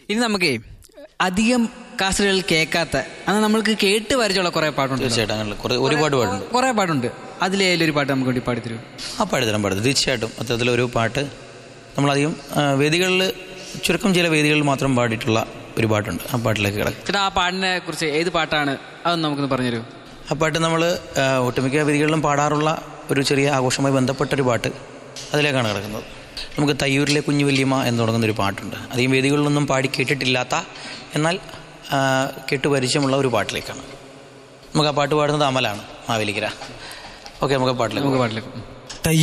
ഇനി നമുക്കേ അധികം കാസറ്റുകൾ കേൾക്കാത്ത അത് നമ്മൾക്ക് കേട്ട് പരിചയമുള്ള കുറെ പാട്ടുണ്ട് തീർച്ചയായിട്ടും അങ്ങനെ കുറേ ഒരുപാട് പാട്ടുണ്ട് കുറെ പാട്ടുണ്ട് അതിലേലൊരു പാട്ട് നമുക്ക് വേണ്ടി പാടിത്തരൂ ആ പാടിത്തരാൻ പാടും തീർച്ചയായിട്ടും അത്തരത്തിലൊരു പാട്ട് നമ്മളധികം ആ, വേദികളിൽ ചുരുക്കം ചില വേദികളിൽ മാത്രം പാടിയിട്ടുള്ള ഒരു പാട്ടുണ്ട് ആ പാട്ടിലേക്ക് കിടക്കും ചേട്ടാ ആ പാട്ടിനെ കുറിച്ച് ഏത് പാട്ടാണ് അതൊന്ന് നമുക്കൊന്ന് പറഞ്ഞുതരൂ ആ പാട്ട് നമ്മൾ ഒട്ടുമിക്ക വേദികളിലും പാടാറുള്ള ഒരു ചെറിയ ആഘോഷവുമായി ബന്ധപ്പെട്ടൊരു പാട്ട് അതിലേക്കാണ് കിടക്കുന്നത് നമുക്ക് തയ്യൂരിലെ കുഞ്ഞു വല്യമ്മ എന്ന് തുടങ്ങുന്ന ഒരു പാട്ടുണ്ട് അധികം വേദികളിലൊന്നും പാടി കേട്ടിട്ടില്ലാത്ത എന്നാൽ ആ, കേട്ടു പരിചയമുള്ള ഒരു പാട്ടിലേക്കാണ് നമുക്ക് ആ പാട്ട് പാടുന്നത് അമലാണ് മാവേലിക്കര ഓക്കെ നമുക്ക് ആ പാട്ടിലേക്ക് നമുക്ക് പോകാം. പാട്ടിലേക്ക്